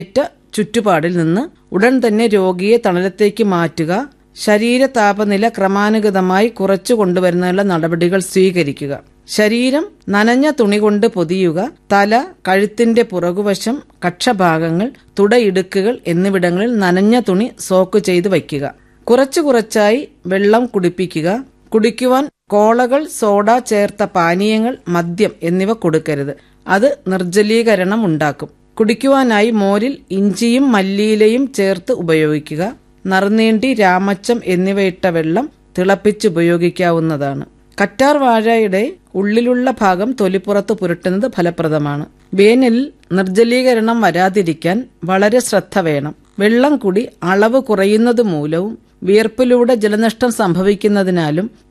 ഏറ്റ ചുറ്റുപാടിൽ നിന്ന് ഉടൻ തന്നെ രോഗിയെ തണലത്തേക്ക് മാറ്റുക ശരീര താപനില ക്രമാനുഗതമായി കുറച്ചു കൊണ്ടുവരുന്നതിനുള്ള നടപടികൾ സ്വീകരിക്കുക ശരീരം നനഞ്ഞ തുണി കൊണ്ട് പൊതിയുക തല കഴുത്തിന്റെ പുറകുവശം കക്ഷഭാഗങ്ങൾ തുടയിടുക്കുകൾ എന്നിവിടങ്ങളിൽ നനഞ്ഞ തുണി സോക്ക് ചെയ്ത് വയ്ക്കുക കുറച്ചു കുറച്ചായി വെള്ളം കുടിപ്പിക്കുക കുടിക്കുവാൻ കോളകൾ സോഡ ചേർത്ത പാനീയങ്ങൾ മദ്യം എന്നിവ കൊടുക്കരുത് അത് നിർജ്ജലീകരണം ഉണ്ടാക്കും കുടിക്കുവാനായി മോരിൽ ഇഞ്ചിയും മല്ലിയിലയും ചേർത്ത് ഉപയോഗിക്കുക നറുനീണ്ടി രാമച്ചം എന്നിവയിട്ട വെള്ളം തിളപ്പിച്ചുപയോഗിക്കാവുന്നതാണ് കറ്റാർ വാഴയുടെ ഉള്ളിലുള്ള ഭാഗം തൊലിപ്പുറത്ത് പുരട്ടുന്നത് ഫലപ്രദമാണ് വേനലിൽ നിർജ്ജലീകരണം വരാതിരിക്കാൻ വളരെ ശ്രദ്ധ വേണം വെള്ളം കുടി അളവ് കുറയുന്നത് മൂലവും വിയർപ്പിലൂടെ ജലനഷ്ടം സംഭവിക്കുന്നതിനാലും